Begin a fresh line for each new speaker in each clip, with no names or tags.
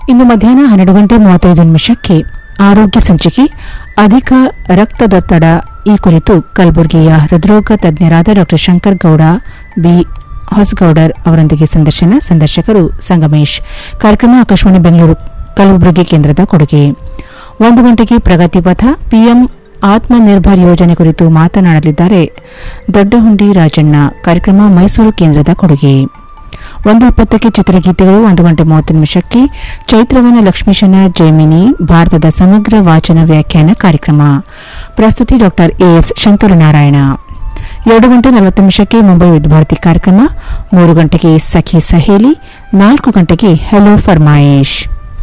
ಇನ್ನು ಮಧ್ಯಾಹ್ನ ಹನ್ನೆರಡು ಗಂಟೆ ಮೂವತ್ತೈದು ನಿಮಿಷಕ್ಕೆ ಆರೋಗ್ಯ ಸಂಚಿಕೆ ಅಧಿಕ ರಕ್ತದೊತ್ತಡ ಈ ಕುರಿತು ಕಲಬುರಗಿಯ ಹೃದ್ರೋಗ ತಜ್ಞರಾದ ಡಾ ಶಂಕರ್ ಗೌಡ ಬಿ ಹೊಸಗೌಡರ್ ಅವರೊಂದಿಗೆ ಸಂದರ್ಶನ ಸಂದರ್ಶಕರು ಸಂಗಮೇಶ್ ಕಾರ್ಯಕ್ರಮ ಆಕಾಶವಾಣಿ ಬೆಂಗಳೂರು ಕಲಬುರಗಿ ಕೇಂದ್ರದ ಕೊಡುಗೆ ಒಂದು ಗಂಟೆಗೆ ಪ್ರಗತಿ ಪಥ ಪಿಎಂ ಆತ್ಮನಿರ್ಭರ್ ಯೋಜನೆ ಕುರಿತು ಮಾತನಾಡಲಿದ್ದಾರೆ ದೊಡ್ಡಹುಂಡಿ ರಾಜಣ್ಣ ಕಾರ್ಯಕ್ರಮ ಮೈಸೂರು ಕೇಂದ್ರದ ಕೊಡುಗೆ ಒಂದು ಇಪ್ಪತ್ತಕ್ಕೆ ಚಿತ್ರಗೀತೆಗಳು ಒಂದು ಗಂಟೆ ಮೂವತ್ತು ನಿಮಿಷಕ್ಕೆ ಚೈತ್ರವನ ಲಕ್ಷ್ಮೀಶನ ಜೈಮಿನಿ ಭಾರತದ ಸಮಗ್ರ ವಾಚನ ವ್ಯಾಖ್ಯಾನ ಕಾರ್ಯಕ್ರಮ ಪ್ರಸ್ತುತಿ ಡಾಕ್ಟರ್ ಎಎಸ್ ಶಂಕರನಾರಾಯಣ ಎರಡು ಗಂಟೆ ನಲವತ್ತು ನಿಮಿಷಕ್ಕೆ ಮುಂಬೈ ವಿದ್ಯಾರ್ಥಿ ಕಾರ್ಯಕ್ರಮ ಮೂರು ಗಂಟೆಗೆ ಸಖಿ ಸಹೇಲಿ ನಾಲ್ಕು ಗಂಟೆಗೆ ಹೆಲೋ ಫರ್ಮಾಯೇಶ್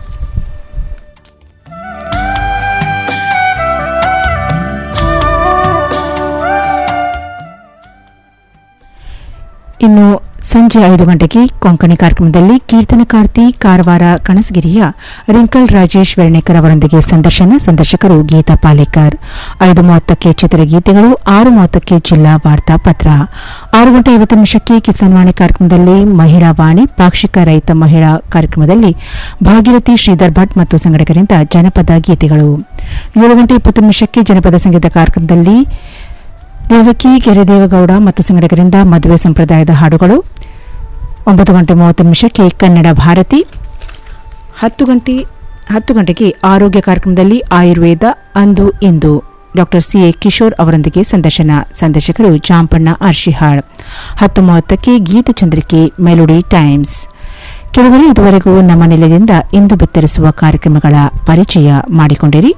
ಇನ್ನು ಸಂಜೆ ಐದು ಗಂಟೆಗೆ ಕೊಂಕಣಿ ಕಾರ್ಯಕ್ರಮದಲ್ಲಿ ಕೀರ್ತನಕಾರ್ತಿ ಕಾರವಾರ ಕಣಸಗಿರಿಯ ರಿಂಕಲ್ ರಾಜೇಶ್ ವೆರ್ಣೇಕರ್ ಅವರೊಂದಿಗೆ ಸಂದರ್ಶನ ಸಂದರ್ಶಕರು ಗೀತಾ ಪಾಲೇಕರ್ ಐದು ಮೂವತ್ತಕ್ಕೆ ಚಿತ್ರಗೀತೆಗಳು ಆರು ಮೂವತ್ತಕ್ಕೆ ಜಿಲ್ಲಾ ವಾರ್ತಾ ಪತ್ರ ಆರು ಗಂಟೆ ಐವತ್ತು ನಿಮಿಷಕ್ಕೆ ಕಿಸಾನ್ ವಾಣಿ ಕಾರ್ಯಕ್ರಮದಲ್ಲಿ ಮಹಿಳಾ ವಾಣಿ ಪಾಕ್ಷಿಕ ರೈತ ಮಹಿಳಾ ಕಾರ್ಯಕ್ರಮದಲ್ಲಿ ಭಾಗೀರಥಿ ಶ್ರೀಧರ್ ಭಟ್ ಮತ್ತು ಸಂಘಟಕರಿಂದ ಜನಪದ ಗೀತೆಗಳು ಏಳು ಗಂಟೆ ಇಪ್ಪತ್ತು ನಿಮಿಷಕ್ಕೆ ಜನಪದ ಸಂಗೀತ ಕಾರ್ಯಕ್ರಮದಲ್ಲಿ ದೇವಕಿ ಕೆರೆದೇವಗೌಡ ಮತ್ತು ಸಂಘಟಕರಿಂದ ಮದುವೆ ಸಂಪ್ರದಾಯದ ಹಾಡುಗಳು ಒಂಬತ್ತು ಗಂಟೆ ಮೂವತ್ತು ನಿಮಿಷಕ್ಕೆ ಕನ್ನಡ ಭಾರತಿ ಹತ್ತು ಗಂಟೆ ಹತ್ತು ಗಂಟೆಗೆ ಆರೋಗ್ಯ ಕಾರ್ಯಕ್ರಮದಲ್ಲಿ ಆಯುರ್ವೇದ ಅಂದು ಇಂದು ಡಾಕ್ಟರ್ ಸಿಎ ಕಿಶೋರ್ ಅವರೊಂದಿಗೆ ಸಂದರ್ಶನ ಸಂದರ್ಶಕರು ಜಾಂಪಣ್ಣ ಅರ್ಶಿಹಾಳ್ ಹತ್ತು ಮೂವತ್ತಕ್ಕೆ ಗೀತಚಂದ್ರಿಕೆ ಮೆಲೋಡಿ ಟೈಮ್ಸ್ ಕೆಲವರು ಇದುವರೆಗೂ ನಮ್ಮ ನಿಲಯದಿಂದ ಇಂದು ಬಿತ್ತರಿಸುವ ಕಾರ್ಯಕ್ರಮಗಳ ಪರಿಚಯ ಮಾಡಿಕೊಂಡಿರಿ